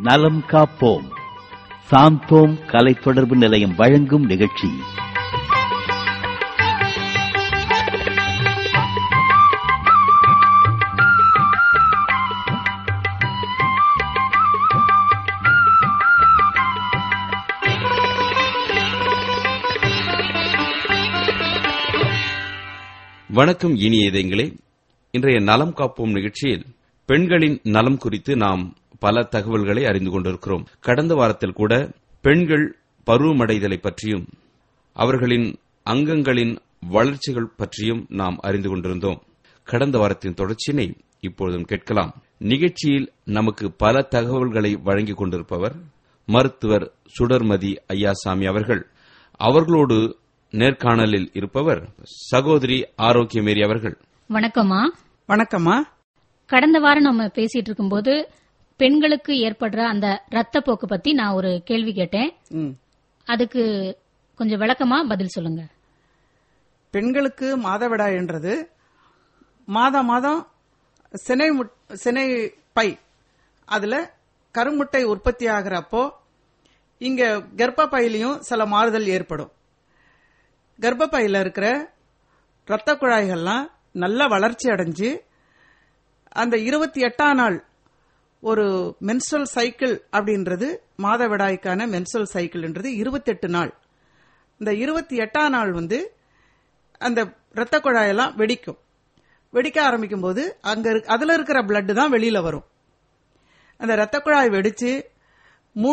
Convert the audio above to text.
நலம் காப்போம் சாந்தோம் கலை தொடர்பு நிலையம் வழங்கும் நிகழ்ச்சி வணக்கம் இனிய இதயங்களே இன்றைய நலம் காப்போம் நிகழ்ச்சியில் பெண்களின் நலம் குறித்து நாம் பல தகவல்களை அறிந்து கொண்டிருக்கிறோம் கடந்த வாரத்தில் கூட பெண்கள் பருவமடைதலை பற்றியும் அவர்களின் அங்கங்களின் வளர்ச்சிகள் பற்றியும் நாம் அறிந்து கொண்டிருந்தோம் கடந்த வாரத்தின் தொடர்ச்சியினை இப்பொழுதும் கேட்கலாம் நிகழ்ச்சியில் நமக்கு பல தகவல்களை வழங்கிக் கொண்டிருப்பவர் மருத்துவர் சுடர்மதி ஐயாசாமி அவர்கள் அவர்களோடு நேர்காணலில் இருப்பவர் சகோதரி ஆரோக்கியமேரி அவர்கள் வணக்கம்மா வணக்கம்மா கடந்த வாரம் நம்ம பேசிட்டு இருக்கும்போது பெண்களுக்கு ஏற்படுற அந்த ரத்தப்போக்கு பத்தி நான் ஒரு கேள்வி கேட்டேன் ம். அதுக்கு கொஞ்சம் விளக்கமா பதில் சொல்லுங்க பெண்களுக்கு மாதவிடாய்ன்றது மாதா மாதம் சினை முட்- சினை பை அதுல கருமுட்டை உற்பத்தி ஆகிறப்போ இங்க கர்ப்பப்பையிலையும் சில மாறுதல் ஏற்படும் கர்ப்பப்பையில இருக்கிற இரத்த குழாய்கள்லாம் நல்ல வளர்ச்சி அடைஞ்சு அந்த இருபத்தி எட்டாம் நாள் ஒரு மென்சுரல் சைக்கிள் அப்படின்றது மாதவிடாய்க்கான மென்சுரல் சைக்கிள்ன்றது இருபத்தெட்டு நாள் இந்த இருபத்தி எட்டாம் நாள் வந்து அந்த இரத்த குழாயெல்லாம் வெடிக்கும் வெடிக்க ஆரம்பிக்கும் போது அங்க இருக்க- அதுல இருக்கிற பிளட் தான் வெளியில வரும் அந்த இரத்த குழாய் வெடிச்சு